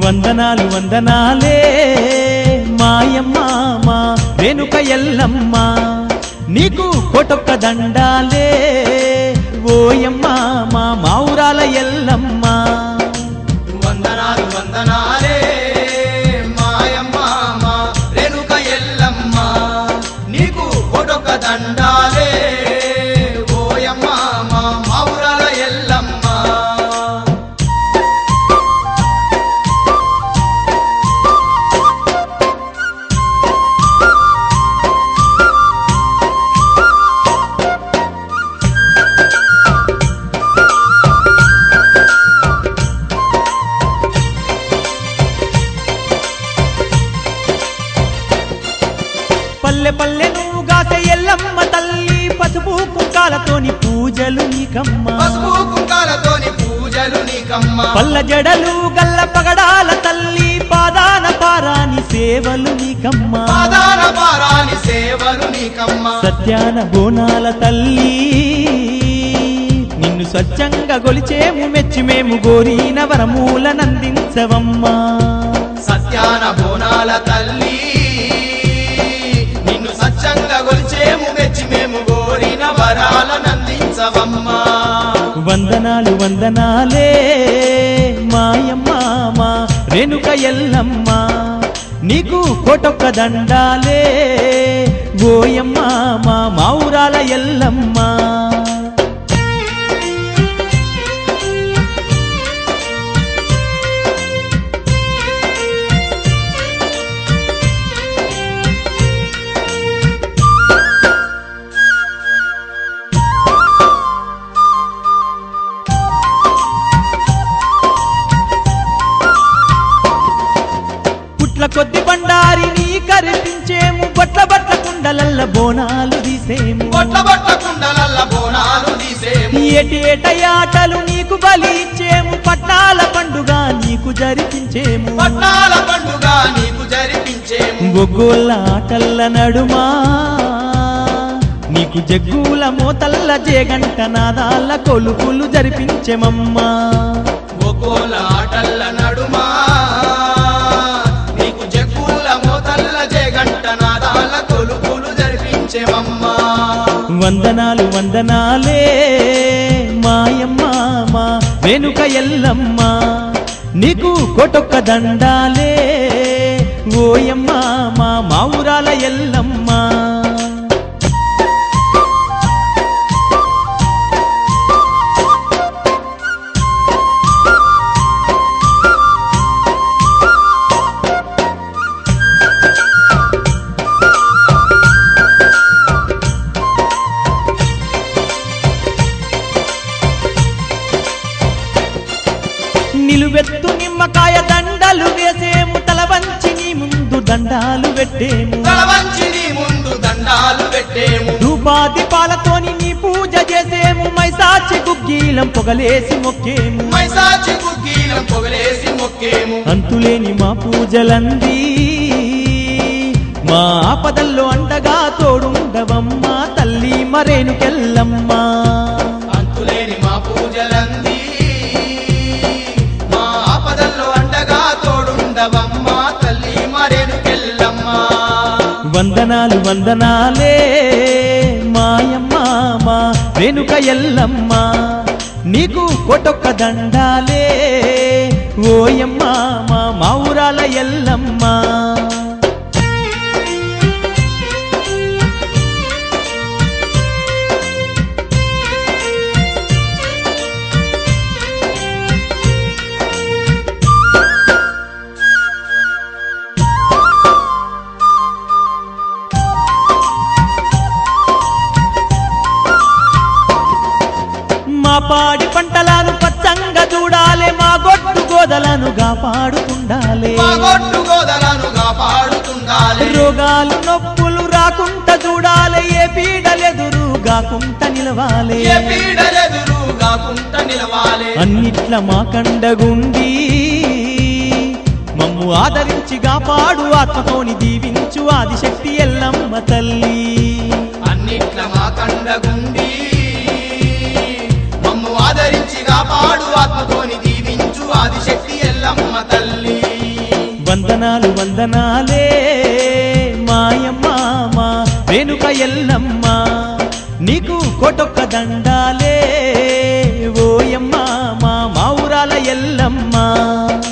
వందనాలు వందనాలే మాయమ్మ మా వెనుక ఎల్లమ్మ నీకు కోటొక్క దండాలే ఓయమ్మ మా మావురాల ఎల్లమ్మ వందనాలు వందనాలే మాయమ్మ మా రేణుక ఎల్లమ్మ నీకు కొడొక దండాలే ఓయమ్మ మా మావురాల ఎల్లమ్మ పల్లె పల్లె నువ్వు గాక ఎల్లమ్మ తల్లి పసుపు కుంకాలతోని పూజలు నీకమ్మ పసుపు కుంకాలతోని పూజలు నీకమ్మ పల్ల జడలు గల్ల పగడాల తల్లి పాదాన పారాని సేవలు నీకమ్మ పాదాల పారాని సేవలు నీకమ్మ సత్యాన బోనాల తల్లి నిన్ను స్వచ్ఛంగా గొలిచేము మెచ్చి మేము గోరిన వరమూల నందించవమ్మా సత్యాన బోనాల తల్లి నిన్ను సత్యంగా గొలిచేము మెచ్చి మేము కోరిన వరాల నందించవమ్మా వందనాలు వందనాలే మాయమ్మ మా రేణుక ఎల్లమ్మ నీకు కోటొక్క దండాలే గోయమ్మ మా మావురాల ఎల్లమ్మ పుట్ల కొద్ది బండారి నీ కరిపించేము బట్ల బట్ల కుండలల్ల బోనాలు తీసేము బొట్ల బొట్ల కుండలల్ల బోనాలు తీసేము ఏటి ఏటయాటలు నీకు బలి ఇచ్చేము పట్నాల పండుగ నీకు జరిపించేము పట్నాల పండుగ నీకు జరిపించేము ఒగ్గోళ్ళ ఆటల్ల నడుమా నీకు జగ్గుల మోతల్ల జేగంట నాదాల కొలుపులు జరిపించెమమ్మా ఒకోల ఆటల్ల నడుమా నీకు జగ్గుల మోతల్ల జగంట నాదాల కొలుపులు జరిపించేమమ్మా వందనాలు వందనాలే మాయమ్మ మా వెనుక ఎల్లమ్మ నీకు కొటొక్క దండాలే ఓయమ్మ మా మావురాల ఎల్లమ్మ నిలువెత్తు నిమ్మకాయ దండలు వేసేము తల వంచి నీ ముందు దండాలు పెట్టేము తలవంచి నీ ముందు దండాలు పెట్టేము ధూపాది పాలతోని నీ పూజ చేసేము మైసాచి గుగ్గీలం పొగలేసి మొక్కేము మైసాచి కుక్కీలం పొగలేసి మొక్కేము అంతులేని మా పూజలంది మా ఆపదల్లో అండగా తోడుండవమ్మా తల్లి మరేనుకెల్లమ్మా అంతులేని మా పూజలంది మా ఆపదల్లో అండగా తోడుండవమ్మా తల్లి మరేనుకెళ్ళమ్మా వందనాలు వందనాలే మాయమ్మ మా వెనుక ఎల్లమ్మ నీకు కొటొక్క దండాలే ఓయమ్మ మా మావురాల ఎల్లమ్మ మా పాడి పంటలను పచ్చంగా చూడాలే మా గొడ్డు గోదలను కాపాడుతుండాలే మా గొడ్డు గోదలను కాపాడుతుండాలి రోగాలు నొప్పులు రాకుండా చూడాలి ఏ పీడలెదురు గాకుంట నిలవాలి ఏ పీడలెదురు కాకుండా నిలవాలి అన్నిట్ల మా కండగుండి మమ్ము ఆదరించి కాపాడు ఆత్మతోని దీవించు ఆదిశక్తి ఎల్లమ్మ తల్లి అన్నిట్ల మా కండగుండి మమ్ము ఆదరించి కాపాడు ఆత్మతోని దీవించు ఆదిశక్తి ఎల్లమ్మ తల్లి వందనాలు వందనాలే మాయమ్మ మా రేణుక ఎల్లమ్మ నీకు కోటొక్క దండాలే ఓయమ్మ మా మావురాల ఎల్లమ్మ